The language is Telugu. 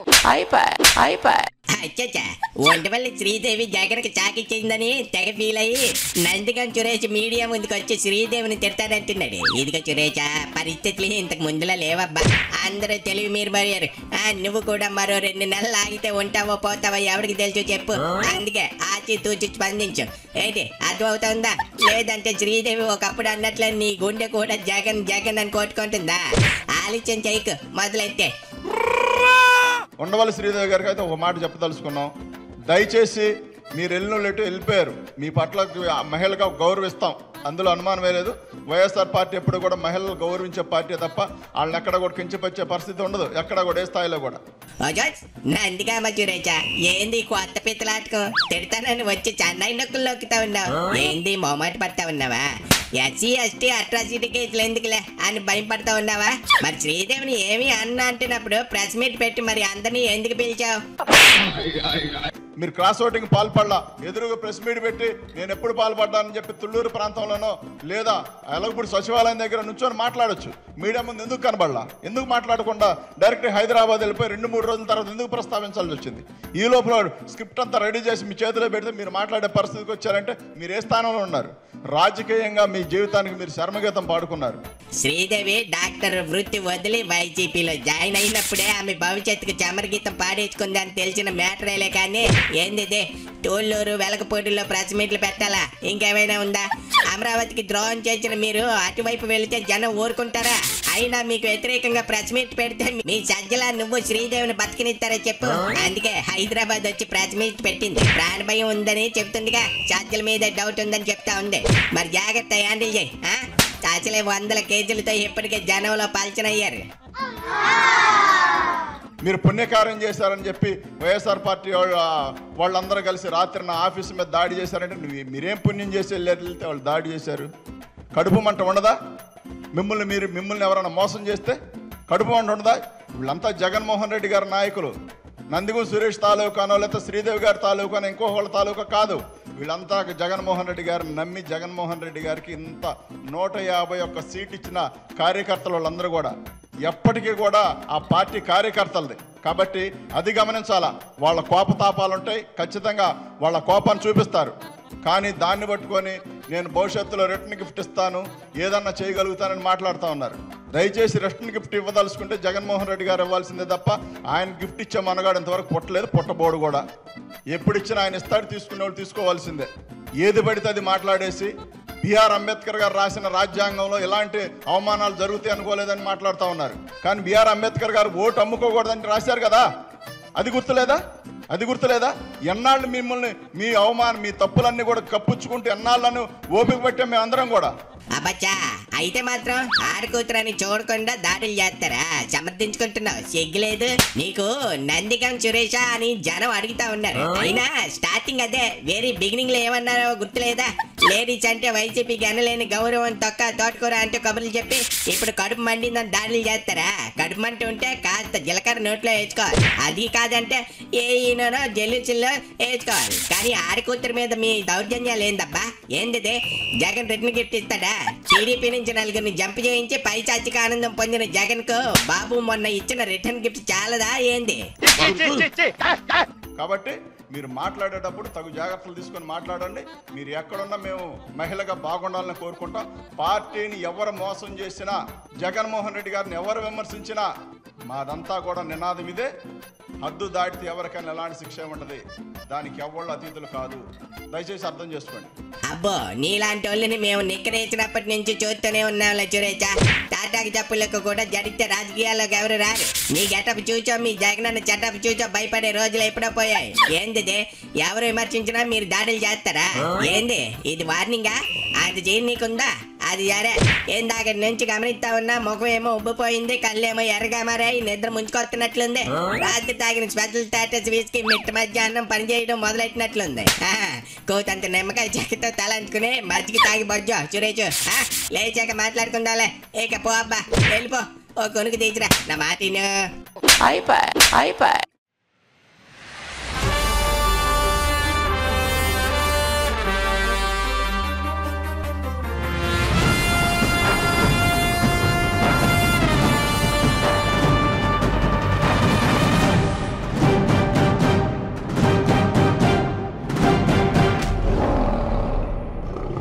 అచ్చచ్చా ఒంటిపల్లి శ్రీదేవి జగన్కి చాకిచ్చిందని తెగ ఫీల్ అయ్యి నందిగం సురేష్ మీడియా ముందుకు వచ్చి శ్రీదేవిని తిడతానంటున్నాడు ఇదిగో సురేష పరిస్థితులు ఇంతకు ముందులా లేవబ్బా అందరూ తెలివి మీరు మర్యారు ఆ, నువ్వు కూడా మరో రెండు నెలలు ఆగితే ఉంటావో పోతావో ఎవరికి తెలుసు చెప్పు అందుకే ఆచి తూచి స్పందించు ఏంటి అర్థమవుతుందా లేదంటే శ్రీదేవి ఒకప్పుడు అన్నట్లు నీ గుండె కూడా జగన్ జగన్ అని కొట్టుకుంటుందా ఆలస్యం చేయకు మొదలైతే ఉండవల్లి శ్రీదేవి గారికి అయితే ఒక మాట చెప్పదలుచుకున్నాం దయచేసి మీరు వెళ్ళిన ఎటు వెళ్ళిపోయారు మీ పట్ల మహిళగా గౌరవిస్తాం అందులో అనుమానమే లేదు వైఎస్ఆర్ పార్టీ ఎప్పుడు కూడా మహిళలు గౌరవించే పార్టీ తప్ప వాళ్ళని ఎక్కడ కూడా కించపరిచే పరిస్థితి ఉండదు ఎక్కడ కూడా ఏ స్థాయిలో కూడా అజాజ్ నందిగా మజురేచా ఏంది ఈ కొత్త పిత్తలాటకం తిడతానని వచ్చి చెన్నై నొక్కులు నొక్కుతా ఉన్నావు ఏంది మొహమాట పడతా ఉన్నావా ఎస్సీ ఎస్టీ అట్రాసిటీ కేసులు ఎందుకులే అని భయపడతా ఉన్నావా మరి శ్రీదేవిని ఏమి అన్న అంటున్నప్పుడు ప్రెస్ మీట్ పెట్టి మరి అందరినీ ఎందుకు పిలిచావు మీరు క్రాస్ ఓటింగ్ పాల్పడలా ఎదురుగా ప్రెస్ మీట్ పెట్టి నేను ఎప్పుడు పాల్పడ్డానని చెప్పి తుళ్ళూరు ప్రాంతంలోనో లేదా ఎలగపూడి సచివాలయం దగ్గర నుంచొని మాట్లాడొచ్చు మీడియా ముందు ఎందుకు కనబడలా ఎందుకు మాట్లాడకుండా డైరెక్ట్ హైదరాబాద్ వెళ్ళిపోయి రెండు మూడు రోజుల తర్వాత ఎందుకు ప్రస్తావించాల్సి వచ్చింది ఈ లోపల స్క్రిప్ట్ అంతా రెడీ చేసి మీ చేతిలో పెడితే మీరు మాట్లాడే పరిస్థితికి వచ్చారంటే మీరు ఏ స్థానంలో ఉన్నారు రాజకీయంగా మీ జీవితానికి మీరు శర్మగీతం పాడుకున్నారు శ్రీదేవి డాక్టర్ వృత్తి వదిలి వైసీపీలో జాయిన్ అయినప్పుడే ఆమె భవిష్యత్తుకు చమరగీతం పాడేసుకుంది అని తెలిసిన మ్యాటరేలే కానీ ఏంది ఇది టోళ్ళూరు వెలకపూడిలో ప్రెస్ మీట్లు పెట్టాలా ఇంకేమైనా ఉందా అమరావతికి ద్రోహం చేసిన మీరు అటువైపు వెళితే జనం ఊరుకుంటారా అయినా మీకు వ్యతిరేకంగా ప్రెస్ మీట్ పెడితే మీ సజ్జల నువ్వు శ్రీదేవిని బతికినిస్తారా చెప్పు అందుకే హైదరాబాద్ వచ్చి ప్రెస్ మీట్ పెట్టింది ప్రాణ భయం ఉందని చెప్తుందిగా సజ్జల మీద డౌట్ ఉందని చెప్తా ఉంది మరి జాగ్రత్త హ్యాండిల్ చేయి ఆ? అసలే వందల కేజీలతో ఇప్పటికే జనంలో పల్చనయ్యారు మీరు పుణ్యకార్యం చేశారని చెప్పి వైఎస్ఆర్ పార్టీ వాళ్ళ వాళ్ళందరూ కలిసి రాత్రి నా ఆఫీస్ మీద దాడి చేశారంటే నువ్వు మీరేం పుణ్యం చేసి వెళ్ళారు వెళ్తే వాళ్ళు దాడి చేశారు కడుపు మంట ఉండదా మిమ్మల్ని మీరు మిమ్మల్ని ఎవరైనా మోసం చేస్తే కడుపు మంట ఉండదా వీళ్ళంతా జగన్మోహన్ రెడ్డి గారి నాయకులు నందిగం సురేష్ తాలూకానో లేకపోతే శ్రీదేవి గారి తాలూకానో ఇంకో వాళ్ళ తాలూకా కాదు వీళ్ళంతా జగన్మోహన్ రెడ్డి గారిని నమ్మి జగన్మోహన్ రెడ్డి గారికి ఇంత నూట యాభై ఒక్క సీట్ ఇచ్చిన కార్యకర్తలు వాళ్ళందరూ కూడా ఎప్పటికీ కూడా ఆ పార్టీ కార్యకర్తలది కాబట్టి అది గమనించాలా వాళ్ళ కోపతాపాలు ఉంటాయి ఖచ్చితంగా వాళ్ళ కోపాన్ని చూపిస్తారు కానీ దాన్ని పట్టుకొని నేను భవిష్యత్తులో రిటర్న్ గిఫ్ట్ ఇస్తాను ఏదన్నా చేయగలుగుతానని మాట్లాడుతూ ఉన్నారు దయచేసి రిటర్న్ గిఫ్ట్ ఇవ్వదలుచుకుంటే జగన్మోహన్ రెడ్డి గారు ఇవ్వాల్సిందే తప్ప ఆయన గిఫ్ట్ ఇచ్చే మనగాడు ఇంతవరకు పుట్టలేదు పుట్టబోడు కూడా ఎప్పుడు ఇచ్చినా ఆయన ఇస్తాడు తీసుకునే వాళ్ళు తీసుకోవాల్సిందే ఏది పడితే అది మాట్లాడేసి బిఆర్ అంబేద్కర్ గారు రాసిన రాజ్యాంగంలో ఎలాంటి అవమానాలు జరుగుతాయి అనుకోలేదని మాట్లాడుతూ ఉన్నారు కానీ బిఆర్ అంబేద్కర్ గారు ఓటు అమ్ముకోకూడదని రాశారు కదా అది గుర్తులేదా అది గుర్తులేదా ఎన్నాళ్ళు మిమ్మల్ని మీ అవమానం మీ తప్పులన్నీ కూడా కప్పుచ్చుకుంటూ ఎన్నాళ్ళను ఓపిక పట్టాం మేమందరం కూడా అబ్బచ్చా అయితే మాత్రం ఆడకూతురని చూడకుండా దాడులు చేస్తారా సమర్థించుకుంటున్నావు సిగ్గులేదు నీకు నందిగం సురేష అని జనం అడుగుతా ఉన్నారు అయినా స్టార్టింగ్ అదే వెరీ బిగినింగ్ లో ఏమన్నారో గుర్తులేదా లేడీస్ అంటే వైసీపీకి అనలేని గౌరవం తొక్క తోటకూర అంటే కబుర్లు చెప్పి ఇప్పుడు కడుపు మండిందని దాడులు చేస్తారా కడుపు మంట ఉంటే కాస్త జీలకర్ర నోట్లో వేసుకోవాలి అది కాదంటే ఏ ఈనోనో జల్లుచిల్లో వేసుకోవాలి కానీ ఆడకూతురు మీద మీ దౌర్జన్యాలు ఏందబ్బా ఏందిదే జగన్ రిటర్న్ గిఫ్ట్ ఇస్తాడా టీడీపీ నుంచి నలుగురిని జంప్ చేయించి పైచాచిక ఆనందం పొందిన జగన్ కు బాబు మొన్న ఇచ్చిన రిటర్న్ గిఫ్ట్ చాలదా ఏంది కాబట్టి మీరు మాట్లాడేటప్పుడు తగు జాగ్రత్తలు తీసుకొని మాట్లాడండి మీరు ఎక్కడున్నా మేము మహిళగా బాగుండాలని కోరుకుంటాం పార్టీని ఎవరు మోసం చేసినా జగన్మోహన్ రెడ్డి గారిని ఎవరు విమర్శించినా మాదంతా కూడా నినాదం ఇదే హద్దు దాటితే ఎవరికైనా ఎలాంటి శిక్ష ఉండదు దానికి ఎవళ్ళు అతీతులు కాదు దయచేసి అర్థం చేసుకోండి అబ్బో నీలాంటి వాళ్ళని మేము నిక్కరేసినప్పటి నుంచి చూస్తూనే ఉన్నాం లచ్చురేచా తాటాకి తప్పులకు కూడా జరిగితే రాజకీయాల్లోకి ఎవరు రారు నీ గెటప్ చూచో మీ జగనన్న చెటప్ చూచో భయపడే రోజులు ఎప్పుడో పోయాయి ఏందిది ఎవరు విమర్శించినా మీరు దాడులు చేస్తారా ఏంది ఇది వార్నింగా అది చేయి నీకుందా అది సరే ఏందాక నుంచి గమనిస్తా ఉన్నా ముఖం ఏమో ఉబ్బిపోయింది కళ్ళేమో ఎర్రగా మారాయి నిద్ర ముంచుకొస్తున్నట్లుంది రాత్రి తాగిన స్పెషల్ స్టాటస్ వీస్కి మిట్ట మధ్యాహ్నం పని చేయడం మొదలెట్టినట్లుంది ఆ, కోతంత నిమ్మకాయ చెక్కతో తలంచుకుని మజ్జిగ తాగి బొజ్జో సురేష్ ఆ, లేచాక మాట్లాడుకుందాలే ఇక పో అబ్బా వెళ్ళిపో ఓ కొనుక్కు తీసిరా నా మాట విను. iPad, iPad.